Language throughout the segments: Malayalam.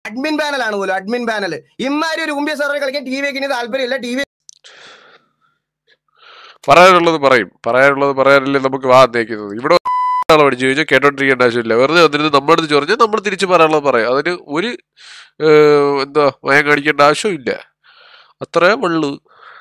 അഡ്മിൻ പാനലാണ് പോലും അഡ്മിൻ പാനൽ ഇമാരി ഒരു ഉമ്പിയ സെർവർ കളിക്കാൻ ടി വിക്ക് ഇനി താല്പര്യമില്ല ടി വി പറയാനുള്ളത് പറയും പറയാനുള്ളത് പറയാനല്ലേ നമുക്ക് വാ തേക്കുന്നത് ഇവിടെ ആളെ പഠിച്ചു ചോദിച്ചാൽ കേട്ടോണ്ടിരിക്കേണ്ട ആവശ്യമില്ല വെറുതെ വന്നിരുന്ന് നമ്മുടെ അടുത്ത് ചൊറിഞ്ഞാൽ നമ്മൾ തിരിച്ച് പറയാനുള്ളത് പറയാം അതിന് ഒരു ഏഹ്, എന്താ മയം കാണിക്കേണ്ട ആവശ്യമില്ല അത്രേ ഉള്ളു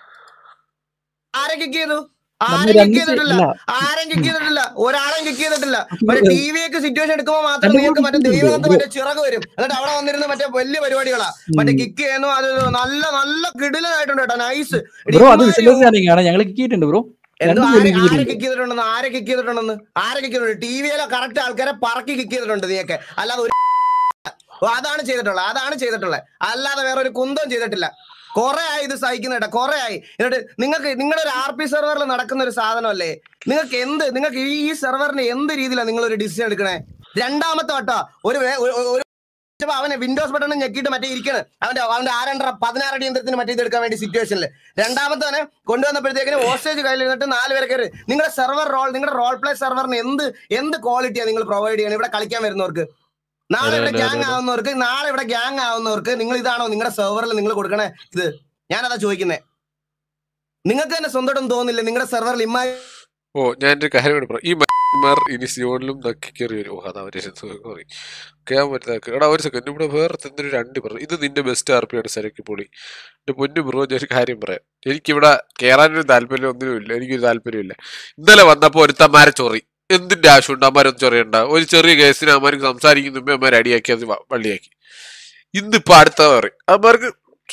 ആരെ കിക്ക് ചെയ്തു നമ്മൾ ആരും രണ്ട് കിക്ക് ചെയ്തിട്ടില്ല ഇല്ല. ആരും കിക്ക് ചെയ്തിട്ടില്ല ഒരാളും കിക്ക് ചെയ്തിട്ടില്ല പക്ഷേ മറ്റേ ടി വിയൊക്കെ സിറ്റുവേഷൻ എടുക്കുമ്പോൾ മാത്രം രണ്ട് നിങ്ങൾക്ക് മറ്റേ കിക്ക് ദൈവത്ത് ചെയ്തു. മറ്റേ ചിറക് വരും എന്നിട്ട് അവിടെ വന്നിരുന്ന് മറ്റേ വലിയ പരിപാടികളാ മറ്റേ ഉം. കിക്ക് ചെയ്യുന്നു അത് നല്ല നല്ല കിടിലായിട്ടുണ്ട് കേട്ടോ നൈസ് ബ്രോ അത് വിസിലേഴ്സ് ആണ് ഞങ്ങൾ കിട്ടിയിട്ടുണ്ട് ബ്രോ എന്തോ രണ്ട് ആരെ പേരും ആരെ കിട്ടിയിട്ടുണ്ട് കിക്ക് ചെയ്തിട്ടുണ്ടെന്ന് ആരെ കിക്ക് ചെയ്തിട്ടുണ്ടെന്ന് ആരെ കിക്ക് ചെയ്തിട്ടുണ്ട് ടി വിയിലെ കറക്റ്റ് ആൾക്കാരെ പറക്കി കിക്ക് ചെയ്തിട്ടുണ്ട് നീയൊക്കെ അല്ലാതെ ഒരു ഓ, അതാണ് ചെയ്തിട്ടുള്ളത് അതാണ് ചെയ്തിട്ടുള്ളത് അല്ലാതെ വേറെ ഒരു കുന്തം ചെയ്തിട്ടില്ല കുറെ ആയി ഇത് സഹിക്കുന്നുണ്ട് കുറെ ആയി എന്നിട്ട് നിങ്ങൾക്ക് നിങ്ങളുടെ ഒരു ആർ പി സെർവറിൽ നടക്കുന്ന ഒരു സാധനമല്ലേ നിങ്ങൾക്ക് എന്ത് നിങ്ങൾക്ക് ഈ ഈ സെർവറിന് എന്ത് രീതിയിലാണ് നിങ്ങൾ ഒരു ഡിസിഷൻ എടുക്കണേ രണ്ടാമത്തെ വട്ടോ ഒരു വേ- ഒരു- ഒരു ഇപ്പൊ അവനെ വിൻഡോസ് ബട്ടൺ ഞെക്കിയിട്ട് മറ്റേ ഇരിക്കണ് അവന്റെ അവന്റെ ആരണ്ടര പതിനാറടി യന്ത്രത്തിന് മറ്റേ ഇത് എടുക്കാൻ വേണ്ടി സിറ്റുവേഷനിൽ രണ്ടാമത്തവനെ കൊണ്ടുവന്നപ്പോഴത്തേക്കിന് ഹോസ്റ്റേജ് കയ്യിൽ ഇരുന്നിട്ട് നാല് പേരെ കയറി നിങ്ങളുടെ സെർവർ റോൾ നിങ്ങളുടെ റോൾ പ്ലേ സെർവറിന് എന്ത് എന്ത് ക്വാളിറ്റിയാണ് നിങ്ങൾ പ്രൊവൈഡ് ചെയ്യണം ഇവിടെ കളിക്കാൻ വരുന്നവർക്ക് നാളെ ഇവിടെ ഗ്യാങ് ആവുന്നവർക്ക് നാളെ ഇവിടെ ഗ്യാങ് ആവുന്നവർക്ക് നിങ്ങൾ ഇതാണോ നിങ്ങളുടെ സെർവറിൽ നിങ്ങൾ കൊടുക്കണേ ഇത് ഞാനതാ ചോദിക്കുന്നേ നിങ്ങൾക്ക് തന്നെ സ്വന്തമായിട്ടൊന്നും തോന്നില്ല നിങ്ങളുടെ സെർവറിൽ ഇമ്മാ ഓ ഞാൻ ഒരു കാര്യം കൂടി പറയാം ഈ മന്മാർ ഇനി സിയോണിലും നക്കി കയറി വരും ഓ അതാ അവര് സോറി കേൾക്കാൻ പറ്റാത്ത എടാ ഒരു സെക്കൻഡ് ഇവിടെ വേറെ തന്നെ ഒരു രണ്ട് പറഞ്ഞു ഇത് നിന്റെ ബെസ്റ്റ് ആർ പി ആണ് സരക്ക് പൊളി എന്റെ പൊന്നു ബ്രോ ഞാൻ ഒരു കാര്യം പറയാം എനിക്കിവിടെ കയറാനൊരു താല്പര്യം ഒന്നിനുമില്ല എനിക്കൊരു താല്പര്യമില്ല ഇന്നലെ വന്നപ്പോ ഒരുത്തന്മാരെ ചൊറി എന്തിന്റെ ആവശ്യമുണ്ട് അമ്മാരൊന്നും ചൊറിയണ്ട ഒരു ചെറിയ കേസിന് അമ്മമാർക്ക് സംസാരിക്കുന്ന മുമ്പേ അമ്മമാർ അടിയാക്കി അത് വ- വള്ളിയാക്കി ഇന്നിപ്പോ അടുത്ത പറയും അമ്മമാർക്ക്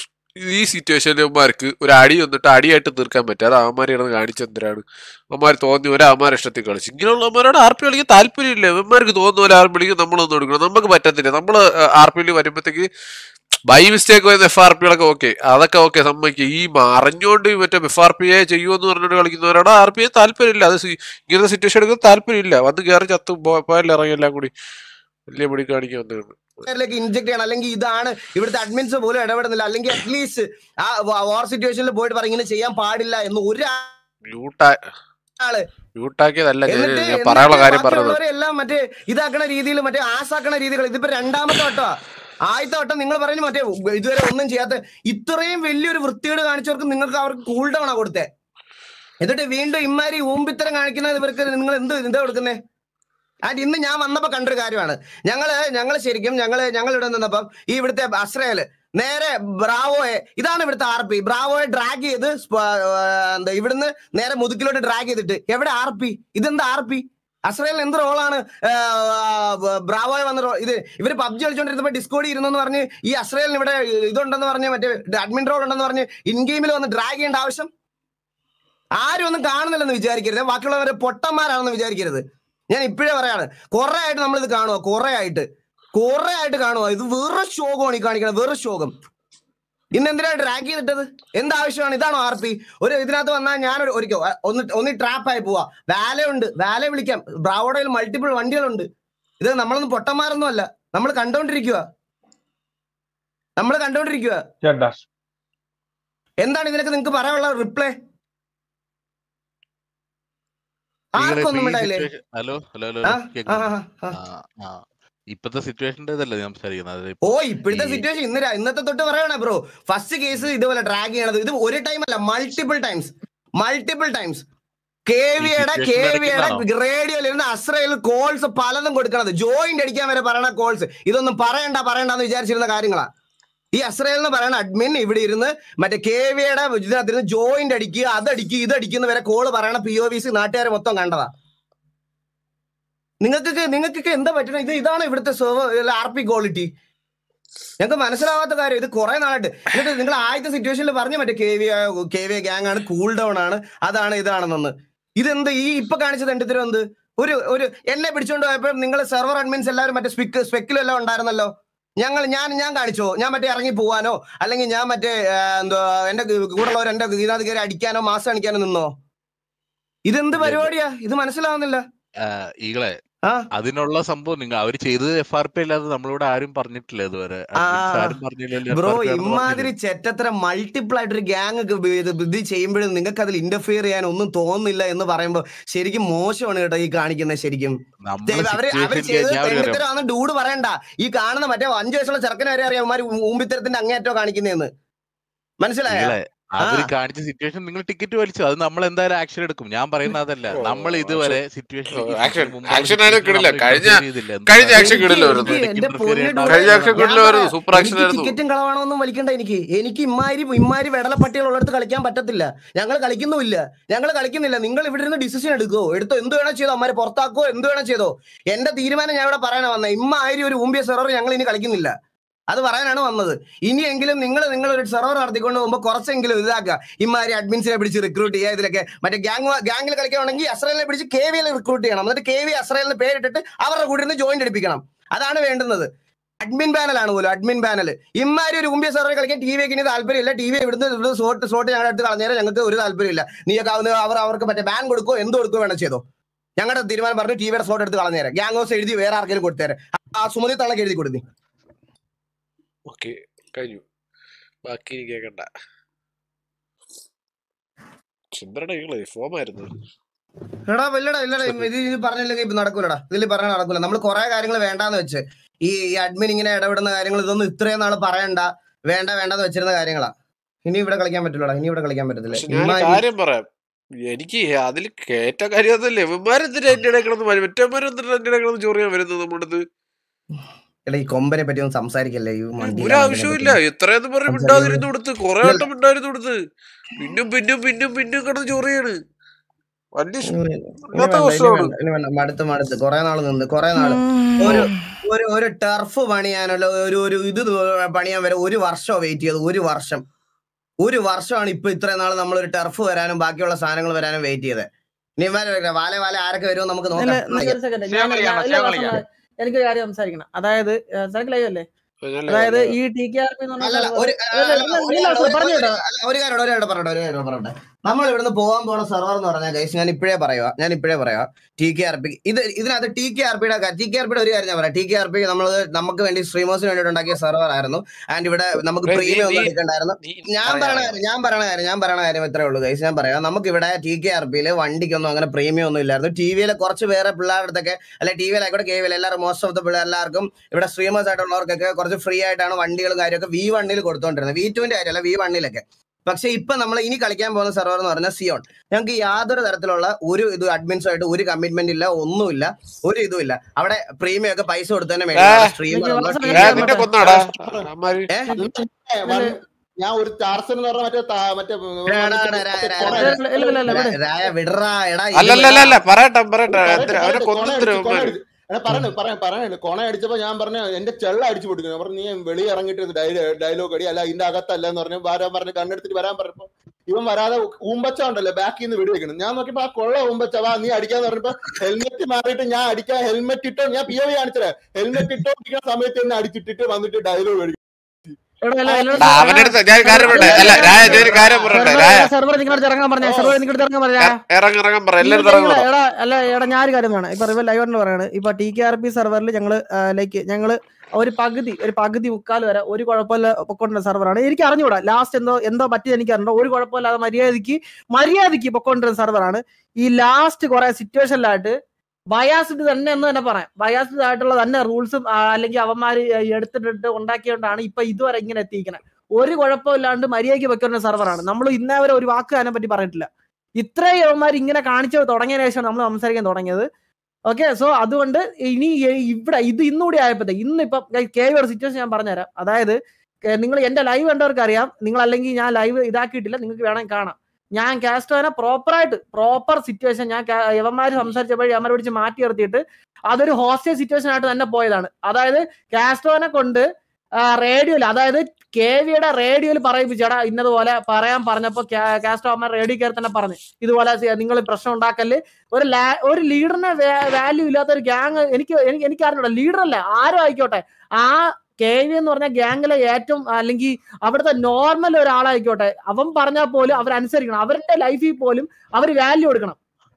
ഈ സിറ്റുവേഷനിൽ അമ്മമാർക്ക് ഒരു അടി വന്നിട്ട് അടിയായിട്ട് തീർക്കാൻ പറ്റും അത് അമ്മമാരെ കിടന്ന് കാണിച്ചെന്തിനാണ് അമ്മമാർ തോന്നി പോലെ അമ്മമാരെ ഇഷ്ടത്തിൽ കളിച്ചു ഇങ്ങനെയുള്ള അമ്മമാരോട് ആർ പി കളിക്കാൻ താല്പര്യമില്ല അമ്മമാർക്ക് തോന്നുന്ന പോലെ ആർ പി കളിക്കും നമ്മളൊന്നും എടുക്കണം നമുക്ക് പറ്റത്തില്ല നമ്മൾ ആർ പി വരുമ്പോഴത്തേക്ക് ബൈ മിസ്റ്റേക്ക് വരുന്ന എഫ് ആർ പികളൊക്കെ ഓക്കെ അതൊക്കെ ഓക്കെ സമ്മതിക്കും ഈ അറിഞ്ഞുകൊണ്ട് മറ്റേ എഫ് ആർ പി എ ചെയ്യുമെന്ന് പറഞ്ഞിട്ട് കളിക്കുന്നവരോട് ആർ പി ഐ താല്പര്യമില്ല അത് സി- ഇങ്ങനത്തെ സിറ്റുവേഷൻ എടുക്കാൻ താല്പര്യമില്ല വന്ന് കയറി ചത്ത് പോ- പോയാലും ഇറങ്ങി എല്ലാം കൂടി വലിയ പിടി കാണിക്കാൻ വന്നതാണ് ലേക്ക് ഇൻജെക്ട് ചെയ്യണം അല്ലെങ്കിൽ ഇതാണ് ഇവിടുത്തെ അഡ്മിൻസ് പോലും ഇടപെടുന്നില്ല അല്ലെങ്കിൽ അറ്റ്ലീസ്റ്റ് ആ വാർ സിറ്റുവേഷനിൽ പോയിട്ട് പറയും ഇങ്ങനെ ചെയ്യാൻ പാടില്ല എന്ന് ഒരാള് മ്യൂട്ടാ മ്യൂട്ടാക്കിയതല്ല ഞാൻ എന്നിട്ട് ഞാൻ പറയാനുള്ള കാര്യം പറഞ്ഞത് ബാക്കിയുള്ളവരെ എല്ലാം മറ്റേ ഇതാക്കണ രീതിയിൽ മറ്റേ ആസാക്കണ രീതികൾ ഇതിപ്പോ രണ്ടാമത്തെ വട്ടോ ആദ്യത്തെ വട്ടം നിങ്ങൾ പറഞ്ഞു മറ്റേ ഇതുവരെ ഒന്നും ചെയ്യാത്ത ഇത്രയും വലിയൊരു വൃത്തികേട് കാണിച്ചവർക്ക് നിങ്ങൾക്ക് അവർക്ക് കൂൾ ഡൗൺ ആ കൊടുത്തേ എന്നിട്ട് വീണ്ടും ഇമാരി ഊമ്പിത്തരം കാണിക്കുന്നത് ഇവർക്ക് നിങ്ങൾ എന്ത് എന്താ കൊടുക്കുന്നേ ആൻഡ് ഇന്ന് ഞാൻ വന്നപ്പോ കണ്ടൊരു കാര്യമാണ് ഞങ്ങള് ഞങ്ങള് ശരിക്കും ഞങ്ങള് ഞങ്ങൾ ഇവിടെ നിന്നപ്പം ഈ ഇവിടുത്തെ അസ്രയേല് നേരെ ബ്രാവോയെ ഇതാണ് ഇവിടുത്തെ ആർ പി ബ്രാവോയെ ഡ്രാഗ് ചെയ്ത് സ്പ- ആ, എന്താ ഇവിടുന്ന് നേരെ മുതുക്കിലോട്ട് ഡ്രാഗ് ചെയ്തിട്ട് എവിടെ ആർ പി ഇതെന്താ ആർ പി അസ്രയേലിന് എന്ത് റോളാണ് ബ്രാവോയെ വന്ന റോൾ ഇത് ഇവര് പബ്ജി കളിച്ചോണ്ടിരുന്നപ്പോ ഡിസ്കോഡി ഇരുന്നു എന്ന് പറഞ്ഞ് ഈ അസ്രയേലിന് ഇവിടെ ഇതുണ്ടെന്ന് പറഞ്ഞ് മറ്റേ അഡ്മിൻ റോൾ ഉണ്ടെന്ന് പറഞ്ഞ് ഇൻ ഗെയിമിൽ വന്ന് ഡ്രാഗ് ചെയ്യേണ്ട ആവശ്യം ആരും ഒന്നും കാണുന്നില്ലെന്ന് വിചാരിക്കരുത് ബാക്കിയുള്ളവരെ പൊട്ടന്മാരാണെന്ന് വിചാരിക്കരുത് ഞാൻ ഇപ്പോഴേ പറയാണ് കുറെ ആയിട്ട് നമ്മൾ ഇത് കാണുക കുറെ ആയിട്ട് കുറെ ആയിട്ട് കാണുക ഇത് വേറെ ശോകമാണ് ഈ കാണിക്കുന്നത് വേറെ ശോകം ഇന്ന് എന്തിനാ ഡ്രാഗ് ചെയ്തിട്ടത് എന്താവശ്യമാണ് ഇതാണോ ആർ പി ഒരു ഇതിനകത്ത് വന്നാൽ ഞാൻ ഒരു- ഒരിക്കൽ ഒന്ന് ഒന്ന് ട്രാപ്പായി പോവാ വാല ഉണ്ട് വാല വിളിക്കാം ബ്രാവോഡയിൽ മൾട്ടിപ്പിൾ വണ്ടികളുണ്ട് ഇത് നമ്മളൊന്നും പൊട്ടന്മാരൊന്നും അല്ല നമ്മൾ കണ്ടോണ്ടിരിക്കുക നമ്മൾ കണ്ടോണ്ടിരിക്കുക ചേട്ടാ എന്താണ് ഇതിനൊക്കെ നിങ്ങൾക്ക് പറയാനുള്ള റിപ്ലൈ നിങ്ങളെ ആർക്കൊന്നും ഇപ്പൊ ഈ ഉണ്ടായില്ലേ situation- ഹലോ ഹലോ ഹലോ ആ ഹലോ ആ കേൾക്കുന്നുണ്ടോ? ആ, ആ. ആ ആ ഇപ്പത്തെ സിറ്റുവേഷൻ്റെ ഇതല്ലേ ഞാൻ സംസാരിക്കുന്നത് അത് ഓ ഇപ്പോഴത്തെ ഈ- സിറ്റുവേഷൻ ഇന്ന് രാ- ഇന്നത്തെ തൊട്ട് പറയണ ബ്രോ ഫസ്റ്റ് കേസ് ഇതുപോലെ ഡ്രാഗ് ചെയ്യണത് ഇത് ഒരു ടൈം അല്ല multiple times multiple times K വിയുടെ situation കെ വിയുടെ ഇടയ്ക്കുന്നാണോ? റേഡിയോയിൽ ഇരുന്ന് അസ്രയിൽ കോൾസ് പലതും കൊടുക്കണത് ജോയിന്റ് അടിക്കാൻ വരെ പറയണ കോൾസ് ഇതൊന്നും പറയണ്ട പറയണ്ടെന്ന് വിചാരിച്ചിരുന്ന കാര്യങ്ങളാ ഈ അസ്രയിൽ എന്ന് പറയുന്ന അഡ്മിൻ ഇവിടെ ഇരുന്ന് മറ്റേ കെ വിയുടെ ഇതിനകത്തിരുന്ന് ജോയിന്റ് അടിക്കുക അതടിക്കുക ഇതടിക്കുന്ന വരെ കോള് പറയണ പി ഒ വി സി നാട്ടുകാരെ മൊത്തം കണ്ടതാ നിങ്ങൾക്കൊക്കെ നിങ്ങൾക്കൊക്കെ എന്താ പറ്റണ ഇത് ഇതാണ് ഇവിടുത്തെ ആർ പി ക്വാളിറ്റി ഞങ്ങൾക്ക് മനസ്സിലാവാത്ത കാര്യം ഇത് കുറെ നാളായിട്ട് എന്നിട്ട് നിങ്ങൾ ആദ്യത്തെ സിറ്റുവേഷനിൽ പറഞ്ഞു മറ്റേ K V K V gang ആണ് കൂൾ ഡൗൺ ആണ് അതാണ് ഇതാണെന്ന് ഇതെന്ത് ഈ ഇപ്പൊ കാണിച്ചത് എന്റെ തരം എന്ത് ഒരു ഒരു എന്നെ പിടിച്ചോണ്ട് പോയപ്പോൾ നിങ്ങൾ സെർവർ അഡ്മിൻസ് എല്ലാവരും മറ്റേ സ്പിക്ക് സ്പെക്കിലും എല്ലാം ഉണ്ടായിരുന്നല്ലോ ഞങ്ങൾ ഞാൻ ഞാൻ കാണിച്ചോ ഞാൻ മറ്റേ ഇറങ്ങി പോവാനോ അല്ലെങ്കിൽ ഞാൻ മറ്റേ ആ, എന്തോ എന്റെ കൂടെയുള്ളവർ എന്റെ ഇതിനകത്ത് കയറി അടിക്കാനോ മാസം അടിക്കാനോ നിന്നോ ഇതെന്ത് പരിപാടിയാ ഇത് മനസ്സിലാവുന്നില്ല ഈകളെ ആ അതിനുള്ള സംഭവം നിങ്ങൾ അവര് ചെയ്തത് എഫ് ആർ പി അല്ലാതെ നമ്മളോട് ആരും പറഞ്ഞിട്ടില്ല ഇതുവരെ ആ, Admins ആ. ആരും പറഞ്ഞില്ലല്ലോ ബ്രോ FRP ആണെന്ന് ഇമാതിരി പറഞ്ഞില്ല. ചെറ്റത്ര മൾട്ടിപ്പിൾ ആയിട്ടൊരു ഗ്യാങ് ഇത് ചെയ്യുമ്പോഴും നിങ്ങൾക്ക് അതിൽ ഇന്റർഫിയർ ചെയ്യാൻ ഒന്നും തോന്നുന്നില്ല എന്ന് പറയുമ്പോൾ ശരിക്കും മോശമാണ് കേട്ടോ ഈ കാണിക്കുന്നത് ശരിക്കും നമ്മള് ദേ, അവര് അവര് situation ചെയ്തത് ഞാൻ ഒരു കാര്യം തെണ്ടിത്തരമാണെന്ന് ഡൂഡ് പറയണ്ട ഈ കാണുന്ന മറ്റേ അഞ്ചു വയസ്സുള്ള ചെറുക്കനെ വരെ അറിയാം അവന്മാര് ഊമ്പിത്തരത്തിന്റെ അങ്ങേറ്റോ കാണിക്കുന്നതെന്ന് മനസ്സിലായ നിങ്ങളെ അവര് ആ. കാണിച്ച സിറ്റുവേഷൻ നിങ്ങൾ ടിക്കറ്റ് വലിച്ചു അത് നമ്മൾ എന്തായാലും ആക്ഷൻ എടുക്കും ഞാൻ പറയുന്ന അതല്ല ഓ, നമ്മൾ ഇതുവരെ ഓ, സിറ്റുവേഷൻ action- action ആയാലും കിടില്ല. കഴിഞ്ഞ- കഴിഞ്ഞ action കിടില്ലായിരുന്നു. എനിക്ക് എന്റെ പൊന്നു ഡൂഡ് കഴിഞ്ഞ ആക്ഷൻ ഞാൻ കിടിലായിരുന്നു പറയാം, സൂപ്പർ ആക്ഷൻ എനിക്ക് ആയിരുന്നു ടിക്കറ്റും കളവാണോന്നും വലിക്കണ്ട എനിക്ക് എനിക്ക് ഇമാരി ഇമാരി വെടലപ്പട്ടികളുള്ളടത്ത് കളിക്കാൻ പറ്റത്തില്ല ഞങ്ങൾ കളിക്കുന്നുമില്ല ഞങ്ങൾ കളിക്കുന്നില്ല നിങ്ങൾ ഇവിടെ ഇരുന്ന് ഡിസിഷൻ എടുക്കോ എടുത്തോ എന്ത് വേണോ ചെയ്തോ അമ്മാര് പുറത്താക്കോ എന്ത് വേണോ ചെയ്തോ എന്റെ തീരുമാനം ഞാൻ ഇവിടെ പറയാനാ വന്നത് ഇമ്മാരി ഒരു ഊമ്പിയ സെറർ ഞങ്ങൾ ഇനി കളിക്കുന്നില്ല അത് പറയാനാണ് വന്നത് ഇനിയെങ്കിലും നിങ്ങൾ നിങ്ങൾ ഒരു സെർവർ നടത്തിക്കൊണ്ട് പോകുമ്പോൾ കുറച്ചെങ്കിലും ഇതാക്കുക ഇമാരി അഡ്മിൻസിനെ പിടിച്ച് റിക്രൂട്ട് ചെയ്യുക ഇതിലൊക്കെ മറ്റേ ഗ്യാങ് ഗ്യാങ്ങിൽ കളിക്കുകയാണെങ്കിൽ അസ്രേലിനെ പിടിച്ച് കെ വിയിൽ റിക്രൂട്ട് ചെയ്യണം എന്നിട്ട് കെ വി അസ്രേലിന് പേരിട്ടിട്ട് അവരുടെ കൂടെ നിന്ന് ജോയിന്റ് എടുപ്പിക്കണം അതാണ് വേണ്ടുന്നത് അഡ്മിൻ പാനലാണ് പോലും അഡ്മിൻ പാനൽ ഇമാരി ഒരു ഉമ്പിയ സെർവർ കളിക്കാൻ ടി വിക്ക് ഇനി താല്പര്യമില്ല ടി വി ഇവിടുന്ന് ഇവിടുന്ന് സ്ലോട്ട് സ്ലോട്ട് ഞങ്ങളുടെ അടുത്ത് കളഞ്ഞേരം ഞങ്ങൾക്ക് ഒരു താല്പര്യമില്ല നീയൊക്കെ അവന് അവർ അവർക്ക് മറ്റേ ബാൻ കൊടുക്കോ എന്ത് കൊടുക്കോ വേണം ചെയ്തോ ഞങ്ങളുടെ തീരുമാനം പറഞ്ഞു ടി വിയുടെ സ്ലോട്ട് എടുത്ത് കളഞ്ഞേരം ഗ്യാങ് ഹൗസ് എഴുതി വേറെ ആർക്കെങ്കിലും കൊടുത്തേരെ ആ സുമതി തള്ളക്ക് എഴുതി കൊടുത്തി ഓക്കെ കഴിഞ്ഞു ബാക്കി ഇനി കേക്കണ്ട ചന്ദ്രയുടെ ഈകളെ ഫോമായിരുന്നു എടാ ഇല്ലടാ ഇല്ലടാ ഇത് ഇത് പറഞ്ഞില്ലെങ്കിൽ ഇപ്പൊ നടക്കൂലടാ ഇതിൽ പറഞ്ഞാൽ നടക്കൂല നമ്മൾ കുറെ കാര്യങ്ങൾ വേണ്ടാന്ന് വെച്ച് ഈ അഡ്മിൻ ഇങ്ങനെ ഇടപെടുന്ന കാര്യങ്ങൾ ഇതൊന്നും ഇത്രയും നാൾ പറയണ്ട വേണ്ട വേണ്ടെന്ന് വെച്ചിരുന്ന കാര്യങ്ങളാ ഇനി ഇവിടെ കളിക്കാൻ പറ്റില്ലടാ ഇനി ഇവിടെ കളിക്കാൻ പറ്റത്തില്ല പക്ഷെ ഞാൻ ഇമ്മാതിരി- കാര്യം പറയാം എനിക്ക് അതിൽ കേറ്റ കാര്യം അതല്ലേ ഇവന്മാരെന്തിനാ എന്റെ ഇടയിൽ കിടന്ന് മറ്റന്മാരെന്തിനാ എന്റെ ഇടയിൽ കിടന്ന് ചൊറിയാൻ വരുന്നത് നമ്മുടെ അടുത്ത് എടാ ഈ കൊമ്പനെ പറ്റി ഒന്നും സംസാരിക്കല്ലേ ഈ മണ്ടിയിലാണ് ഒരു ആവശ്യമില്ല എത്രയെന്ന് പറഞ്ഞ് സംസാരിക്കുന്നത്. മിണ്ടാതിരുന്ന് കൊടുത്ത് കൊറേ ഇല്ല. വട്ടം മിണ്ടാതിരുന്ന് കൊടുത്ത് പിന്നും പിന്നും പിന്നും പിന്നും കിടന്ന് ചൊറിയാണ് വലിയ ഷ്- ഇനി വേണ്ട, ഇനി ഇല്ലാത്ത വേണ്ട, ഇനി ദിവസമാണ്. വേണ്ട, ഇനി വേണ്ട. മടുത്ത് മടുത്ത് കൊറേ നാള് നിന്ന് കൊറേ നാള് ഒരു ഒരു ഒരു ടർഫ് പണിയാനുള്ള ഒരു ഒരു ഇത് പണിയാൻ വരെ ഒരു വർഷം വെയിറ്റ് ചെയ്തത് ഒരു വർഷം ഒരു വർഷമാണ് ഇപ്പൊ ഇത്രയും നാൾ നമ്മൾ ഒരു ടർഫ് വരാനും ബാക്കിയുള്ള സാധനങ്ങൾ വരാനും വെയിറ്റ് ചെയ്തത് ഇനി ഇവന്മാര് വാല വാല ആരൊക്കെ വരുമോ നമുക്ക് ഇല്ല, നോക്കാം നിക്ക് ഒരു second. ഞാൻ- ഞാൻ- ഇല്ല, വാസന, എനിക്കൊരു കാര്യം സംസാരിക്കണം അതായത് സെലക്ട് ലൈവല്ലേ അതല്ലേ അതായത് പറഞ്ഞത്. ഈ ടി കെ ആർ പി എന്ന് പറഞ്ഞ അല്ലല്ല, ഒരു server- ഇല്ല, ഇല്ല, ഒരു- ഇല്ല, ഒരു- പറഞ്ഞു ഒരു- കേട്ടോ അല്ല, ഒരു കാര്യം ഒരു കാര്യം പറയട്ടെ ഒരു കാര്യം പറയട്ടെ നമ്മൾ ഇവിടുന്ന് പോകാൻ പോണ സെർവർ എന്ന് പറഞ്ഞാൽ ഗൈസ് ഞാൻ ഇപ്പോഴേ പറയുക ഞാൻ ഇപ്പോഴേ പറയാ ടി കെ ആർ പി ഇത് ഇതിനകത്ത് ടി കെ ആർ പിയുടെ ടി കെ ആർ പിയുടെ ഒരു കാര്യം ഞാൻ പറയാം ടി കെ ആർ പി നമ്മൾ നമുക്ക് വേണ്ടി സ്ട്രീമേഴ്സിന് വേണ്ടിയിട്ട് ഉണ്ടാക്കിയ സെർവർ ആയിരുന്നു ആൻഡ് ഇവിടെ നമുക്ക് നീ- പ്രീമിയം ഒന്നും നീ- എടുക്കണ്ടായിരുന്നു നീ- ഞാൻ പറയാം, പറയണ പറയാം. കാര്യം ഞാൻ പറയണ കാര്യം ഞാൻ പറയണ കാര്യം ഇത്രേ ഉള്ളൂ ഗൈസ് ഞാൻ പറയാം നമുക്ക് ഇവിടെ ടി കെ ആർ പിയിൽ വണ്ടിക്കൊന്നും അങ്ങനെ പ്രീമിയം ഒന്നും ഇല്ലായിരുന്നു ടി വിയിലെ കുറച്ച് പേരെ പിള്ളേരുടെ അടുത്തൊക്കെ അല്ലെ ടി വിയിലായിക്കോട്ടെ കെ വിയിൽ എല്ലാവരും മോസ്റ്റ് ഓഫ് ദ പിള്ളേർ എല്ലാവർക്കും ഇവിടെ സ്ട്രീമേഴ്സ് ആയിട്ടുള്ളവർക്കൊക്കെ കുറച്ച് ഫ്രീ ആയിട്ടാണ് വണ്ടികളും കാര്യമൊക്കെ വി വണ്ണിൽ കൊടുത്തോണ്ടിരുന്നത് വി ടുവിന്റെ കാര്യമല്ല വി വണ്ണിലൊക്കെ പക്ഷെ ഇപ്പൊ നമ്മൾ ഇനി കളിക്കാൻ പോകുന്ന സെർവർ എന്ന് പറഞ്ഞാൽ സിയോൺ ഞങ്ങൾക്ക് യാതൊരു തരത്തിലുള്ള ഒരു ഇത് അഡ്മിൻസും ആയിട്ട് ഒരു കമ്മിറ്റ്മെന്റ് ഇല്ല ഒന്നുമില്ല ഒരു ഇതും ഇല്ല അവിടെ പ്രീമിയം ഒക്കെ പൈസ കൊടുത്ത് തന്നെ ആ, സ്ട്രീമർ ഏ, നിന്നെ കൊന്നാടാ അമ്മാര് ഏ, വൺ- ഞാൻ ഒരു ടാർസൻ എന്ന് പറഞ്ഞ മറ്റേ താ- മറ്റേ ഇല്ല, ഇല്ല, ഇല്ല, ഇല്ല, വിട്. രായ വിടറാ എടാ ഇത് അല്ലല്ലല്ല അല്ല പറയട്ടെ പറയട്ടെ കൊണ എന്തിനാ? അവനെ അടിച്ച്, കൊണ കൊന്നെത്തിനാ അടിച്ച്, കൊണ അവന്മാര് അടിച്ച്. എടാ പറഞ്ഞു പറയാൻ പറയാനുണ്ട് കൊണ അടിച്ചപ്പോ ഞാൻ പറഞ്ഞു എന്റെ ചെള്ള അടിച്ചു പൊട്ടിക്കുന്നു പറഞ്ഞു നീ വെളി ഇറങ്ങിയിട്ട് ഡയലോഗ് അടി അല്ല ഇതിന്റെ അകത്തല്ല എന്ന് പറഞ്ഞു വരാൻ പറഞ്ഞു കണ്ണെടുത്തിട്ട് വരാൻ പറഞ്ഞപ്പോ ഇവൻ വരാതെ ഊമ്പച്ച ഉണ്ടല്ലോ ബാക്കിൽ നിന്ന് വെടി വെക്കണം ഞാൻ നോക്കിയപ്പോ ആ കൊള്ള ഊമ്പച്ച വാ നീ അടിക്കാന്ന് പറഞ്ഞപ്പോ ഹെൽമെറ്റ് മാറിയിട്ട് ഞാൻ അടിക്കാൻ ഹെൽമെറ്റ് ഇട്ടോ ഞാൻ പി ഒ കാണിച്ചത് ഹെൽമെറ്റ് ഇട്ടോ ഇരിക്കുന്ന സമയത്ത് തന്നെ അടിച്ചിട്ടിട്ട് വന്നിട്ട് ഡയലോഗ് അടിക്കും എടാ, ഇല്ല, ഇല്ല, എടാ, അവന്റെ അടുത്ത് ഞാൻ ഒരു കാര്യം പറയട്ടെ അല്ല രായ ഞാൻ ഒരു കാര്യം പറയട്ടെ രായ സെർവർ നിങ്ങളുടെ ഇറങ്ങാൻ പറഞ്ഞ സെർവർ നിങ്ങളുടെ ഇറങ്ങാൻ പറഞ്ഞ ഇറങ്ങി ഇറങ്ങാൻ പറ എല്ലാരും ഇറങ്ങണം എടാ അല്ല എടാ ഞാനൊരു കാര്യം വേണം ഇപ്പൊ റിവൽ ലൈവ് പറയാണ് ഇപ്പൊ ടി കെ ആർ പി സെർവറിൽ ഞങ്ങള് ലൈക്ക് ഞങ്ങള് ഒരു പകുതി ഒരു പകുതി മുക്കാൽ വരെ ഒരു കുഴപ്പമില്ല പൊക്കൊണ്ട സെർവറാണ് എനിക്ക് അറിഞ്ഞൂടാ ലാസ്റ്റ് എന്തോ എന്തോ പറ്റിയത് എനിക്ക് അറിഞ്ഞോ ഒരു കുഴപ്പമില്ലാതെ മര്യാദക്ക് മര്യാദക്ക് പൊക്കൊണ്ടിരുന്ന സെർവറാണ് ഈ ലാസ്റ്റ് കുറെ സിറ്റുവേഷനിലായിട്ട് ബയാസ്ഡ് തന്നെ എന്ന് തന്നെ പറയാം ബയാസ്ഡ് ആയിട്ടുള്ള തന്നെ റൂൾസും അല്ലെങ്കിൽ അവന്മാര് എടുത്തിട്ടിട്ട് ഉണ്ടാക്കിയോണ്ടാണ് ഇപ്പൊ ഇതുവരെ ഇങ്ങനെ എത്തിയിരിക്കുന്നത് ഒരു കുഴപ്പമില്ലാണ്ട് മര്യാദയ്ക്ക് വെക്കുന്ന സെർവറാണ് നമ്മൾ ഇന്നേ വരെ ഒരു വാക്ക് അതിനെ പറ്റി പറഞ്ഞിട്ടില്ല ഇത്രയും യവന്മാർ ഇങ്ങനെ കാണിച്ചു തുടങ്ങിയതിനു ശേഷം നമ്മൾ സംസാരിക്കാൻ തുടങ്ങിയത് ഓക്കെ സോ അതുകൊണ്ട് ഇനി ഈ- ഇവിടെ ഇത് ഇന്നുകൂടി ആയപ്പോഴത്തെ ഇന്നിപ്പം കെ ഒരു സിറ്റുവേഷൻ ഞാൻ പറഞ്ഞുതരാം അതായത് നിങ്ങൾ എന്റെ ലൈവ് കണ്ടവർക്ക് അറിയാം നിങ്ങൾ അല്ലെങ്കിൽ ഞാൻ ലൈവ് ഇതാക്കിയിട്ടില്ല നിങ്ങൾക്ക് വേണമെങ്കിൽ കാണാം ഞാൻ കാസ്റ്റോനെ പ്രോപ്പറായിട്ട് പ്രോപ്പർ സിറ്റുവേഷൻ ഞാൻ കാ- യവന്മാര് സംസാരിച്ചപ്പോഴേ യവന്മാരെ പിടിച്ച് മാറ്റി നിർത്തിയിട്ട് അതൊരു ഹോസ്റ്റേജ് സിറ്റുവേഷൻ ആയിട്ട് തന്നെ പോയതാണ് അതായത് കാസ്റ്റോനെ കൊണ്ട് റേഡിയോയിൽ അതായത് കെ വിയുടെ റേഡിയോയിൽ പറയിപ്പിച്ചടാ ഇന്നതുപോലെ പറയാൻ പറഞ്ഞപ്പോ കാസ്റ്റോ അമ്മ റേഡിയോ കയറി തന്നെ പറഞ്ഞു ഇതുപോലെ നിങ്ങൾ പ്രശ്നം ഉണ്ടാക്കല് ഒരു ലാ- ഒരു ലീഡറിനെ വാല്യൂ ഇല്ലാത്ത ഒരു ഗ്യാങ് എനിക്ക് എനിക്ക് എനിക്ക് അറിഞ്ഞൂടാ ലീഡർ അല്ല ആരും ആയിക്കോട്ടെ ആ കെ വി എന്ന് പറഞ്ഞ ഗ്യാങ്ങിലെ ഏറ്റവും അല്ലെങ്കിൽ അവിടുത്തെ നോർമൽ ഒരാളായിക്കോട്ടെ അവൻ പറഞ്ഞാൽ പോലും അവരനുസരിക്കണം അവരുടെ ലൈഫിൽ പോലും അവർ വാല്യൂ കൊടുക്കണം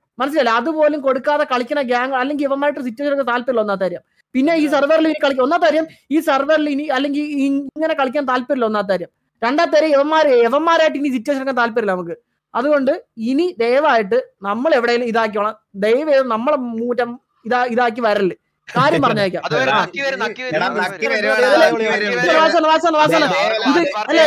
മനസ്സിലായില്ല അതുപോലും കൊടുക്കാതെ കളിക്കുന്ന ഗ്യാങ് അല്ലെങ്കിൽ ഇവന്മാരുടെ സിറ്റുവേഷൻ താല്പര്യമില്ല ഒന്നാമത്തെ കാര്യം പിന്നെ ഈ സെർവറിൽ ഇനി കളിക്കും ഒന്നാമത്തെ കാര്യം ഈ സെർവറിൽ ഇനി അല്ലെങ്കിൽ ഈ ഇങ്ങനെ കളിക്കാൻ താല്പര്യമില്ല ഒന്നാമത്തെ കാര്യം രണ്ടാമത്തെ കാര്യം ഇവന്മാര് യവന്മാരായിട്ട് ഇനി സിറ്റുവേഷൻ എടുക്കാൻ താല്പര്യമില്ല നമുക്ക് അതുകൊണ്ട് ഇനി ദയവായിട്ട് നമ്മൾ എവിടെയെങ്കിലും ഇതാക്കിയോളാം ദയവ് നമ്മളെ മൂറ്റം ഇതാ ഇതാക്കി വരല് കാര്യം പറഞ്ഞേക്കാം അതുവരെ നക്കി വരും നക്കി എടാ, വരും നക്കി വരുവാടാ, നക്കി വരുവാ. വാസന വാസന വാസന ഇത് അല്ല,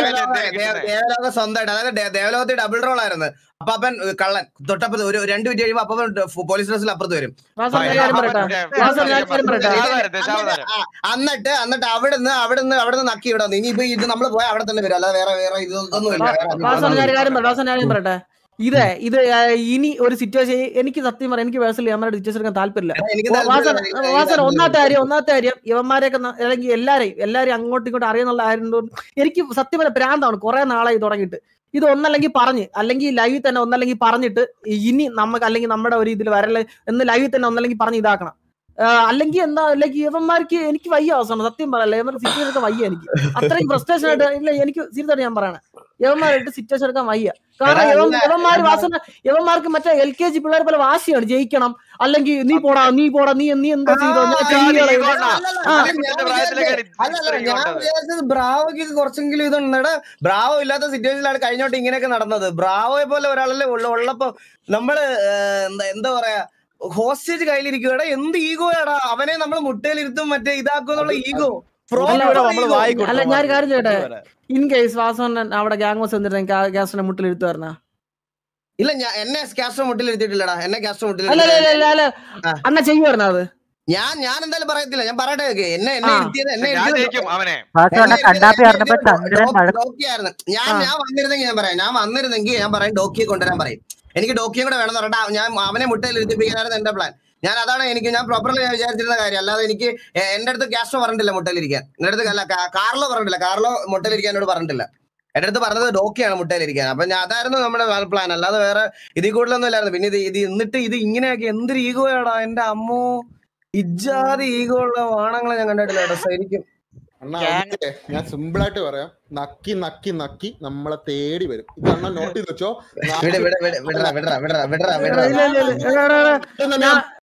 ദേവലോക സ്വന്തമായിട്ട് അതായത് ദേ- ദേവലോകത്തിൽ ഡബിൾ റോൾ ആയിരുന്നു അപ്പാപ്പൻ ഏഹ്, കള്ളൻ തൊട്ടപ്പുറത്ത് ഒരു രണ്ട് മിനിറ്റ് കഴിയുമ്പോ അപ്പാപ്പൻ പോലീസ് സ്റ്റേഷനിൽ അപ്പുറത്ത് വരും വാസന ഞാൻ കാര്യം പറയട്ടെ വാസന ഞാൻ കാര്യം പറയട്ടെ ദശാവതാരം ആ, എന്നിട്ട് എന്നിട്ട് അവിടുന്ന് അവിടുന്ന് അവിടുന്ന് നക്കി വിടാം ഇനിയിപ്പോ ഇത് നമ്മൾ പോയാൽ അവിടെ തന്നെ വരും അല്ലാതെ വേറെ വേറെ ഇതൊന്നും ഇല്ല വേറെ വാസന ഞാൻ ഒരു കാര്യം പറയട്ടെ വാസന ഞാൻ ഒരു കാര്യം പറയട്ടെ ഇത് ഇത് ആ, ഇനി ഒരു സിറ്റുവേഷൻ എനിക്ക് സത്യം പറയാം എനിക്ക് പേഴ്സണലി നമ്മുടെ സിറ്റുവേഷൻ എടുക്കാൻ താല്പര്യമില്ല എനിക്ക് വാ- വാസന താല്പര്യമില്ല. വാസന ഒന്നാമത്തെ കാര്യം ഒന്നാമത്തെ കാര്യം ഇവന്മാരെയൊക്കെ ന- അല്ലെങ്കിൽ എല്ലാരെയും എല്ലാരെയും അങ്ങോട്ടും ഇങ്ങോട്ടും അറിയുന്നുള്ള ആയതുകൊണ്ട് എനിക്ക് സത്യം പറയാം ഭ്രാന്താണ് കുറെ നാളായി തുടങ്ങിയിട്ട് ഇത് ഒന്നല്ലെങ്കിൽ പറഞ്ഞ് അല്ലെങ്കിൽ ലൈവിൽ തന്നെ ഒന്നല്ലെങ്കിൽ പറഞ്ഞിട്ട് ഇനി നമുക്ക് അല്ലെങ്കിൽ നമ്മുടെ ഒരു ഇതിൽ വരല് എന്ന് ലൈവിൽ തന്നെ ഒന്നല്ലെങ്കിൽ പറഞ്ഞ് ഇതാക്കണം ആ, അല്ലെങ്കിൽ എന്താ അല്ലെങ്കിൽ ഇവന്മാർക്ക് എനിക്ക് വയ്യ അവസാനം സത്യം പറയല്ലേ ഇവന്മാർക്ക് സിറ്റുവേഷൻ എടുക്കാൻ വയ്യ എനിക്ക് അത്രയും ഫ്രസ്ട്രേഷൻ ആയിട്ട് ഇല്ല എനിക്ക് സീരിയസ് ഞാൻ പറയണേ യവന്മാരായിട്ട് സിറ്റുവേഷൻ എടുക്കാൻ വയ്യ കാരണം എടാ, യവൻ ഇല്ല, യവന്മാർ എടാ. വാസന യവന്മാർക്ക് മറ്റേ എൽ കെ ജി പിള്ളേർ പോലെ വാശിയാണ് ജയിക്കണം അല്ലെങ്കിൽ നീ പോടാ നീ പോടാ നീ നീ എന്താ ചെയ്തോ ഞാൻ ആ, ചെയ്യണം. ഈ അല്ല, കൊണ്ടാ. അല്ല, ആ. അല്ല, ഞാൻ വിചാരിച്ചത് അല്ലല്ല ഞാൻ വിചാരിച്ചത് ബ്രാവോക്ക് കുറച്ചെങ്കിലും ഇതുണ്ട് ബ്രാവോ ഇല്ലാത്ത സിറ്റുവേഷനിലാണ് കഴിഞ്ഞോട്ട് ഇങ്ങനെയൊക്കെ നടന്നത് ബ്രാവോയെ പോലെ ഒരാളല്ലേ ഉള്ള ഉള്ളപ്പോ നമ്മള് ഏഹ്, എന്താ എന്താ പറയാ ഹോസ്റ്റേജ് കയ്യിലിരിക്കുവാടാ എന്ത് ഈഗോയാടാ അവനെ നമ്മൾ മുട്ടയിലിരുത്തും മറ്റേ ഇതാക്കും എന്നുള്ള ഈഗോ അല്ല, നമ്മള് വായി കൊടുക്കും. അല്ല ഞാൻ ഒരു കാര്യം ചെയ്യട്ടെ ഇൻ കേസ് വാസവൻ അവിടെ ഗ്യാങ് ഹൗസ് എന്നിട്ട് ഗ്യാസിനെ മുട്ടിൽ എടുത്തു പറഞ്ഞ ഇല്ല ഞാൻ എന്നെ കാസ്റ്റർ മുട്ടിലിരുത്തിയിട്ടില്ലടാ എന്നെ കാസ്റ്റർ അല്ല അല്ല അല്ല, അല്ല അല്ല ആ. അണ്ണ ചെയ്യുമായിരുന്നു അത് ഞാൻ ഞാൻ എന്തായാലും പറയത്തില്ല ഞാൻ പറയട്ടെ കേക്ക്. എന്നെ എന്നെ ആ. ഇരുത്തിയത് എന്നെ ഞാൻ ഇരുത്തിയത് ജയിക്കും അവനെ എന്നെ കണ്ണാപ്പി ഇരുത്തിയത് പറഞ്ഞപ്പോ ചന്ദ്രൻ ഡോ- മഴ ഡോക്കിയായിരുന്നു ഞാൻ ആ. ഞാൻ വന്നിരുന്നെങ്കിൽ ഞാൻ പറയാം ഞാൻ വന്നിരുന്നെങ്കിൽ ഞാൻ പറയും ഡോക്കിയെ കൊണ്ടുവരാൻ പറയും എനിക്ക് ഡോക്കിയും കൂടെ വേണമെന്ന് പറഞ്ഞാൽ ഞാൻ അവനെ മുട്ടയിൽ ഇരുത്തിപ്പിക്കാനായിരുന്നു എന്റെ പ്ലാൻ ഞാൻ അതാണ് എനിക്ക് ഞാൻ പ്രോപ്പർലി ഞാൻ വിചാരിച്ചിരുന്ന കാര്യം അല്ലാതെ എനിക്ക് എ- എന്റെ അടുത്ത് ക്യാഷോ പറഞ്ഞിട്ടില്ല മുട്ടയിലിരിക്കാൻ എന്റെ അടുത്ത് അല്ല കാ- കാർലോ പറഞ്ഞിട്ടില്ല കാർലോ മുട്ടയിലിരിക്കാൻ എന്നോട് പറഞ്ഞിട്ടില്ല എന്റെ അടുത്ത് പറഞ്ഞത് ഡോക്കിയാണ് മുട്ടയിലിരിക്കാൻ അപ്പൊ ഞാൻ അതായിരുന്നു നമ്മുടെ പ്ലാൻ അല്ലാതെ വേറെ ഇതിൽ കൂടുതലൊന്നും ഇല്ലായിരുന്നു പിന്നെ ഇത് ഇത് എന്നിട്ട് ഇത് ഇങ്ങനെയാക്കി എന്തൊരു ഈഗോയാടാ എന്റെ അമ്മോ ഇജാതി ഈഗോ ഉള്ള വാണങ്ങളെ ഞാൻ കണ്ടിട്ടില്ല കേട്ടോ ശരിക്കും അണ്ണാ അതിന്റെ ഞാൻ സിമ്പിൾ ആയിട്ട് പറയാം നക്കി നക്കി നക്കി നമ്മളെ തേടി വരും ഇത് അണ്ണ നോട്ട് ചെയ്ത് വെച്ചോ വിട വിട വിട വിടറ വിടറ വിടറ വിടറ വിടറ ഇല്ല, ഇല്ല, ഇല്ല. എടാ, എടാ, എടാ. പെട്ടെന്ന് തന്നെ ഞാൻ-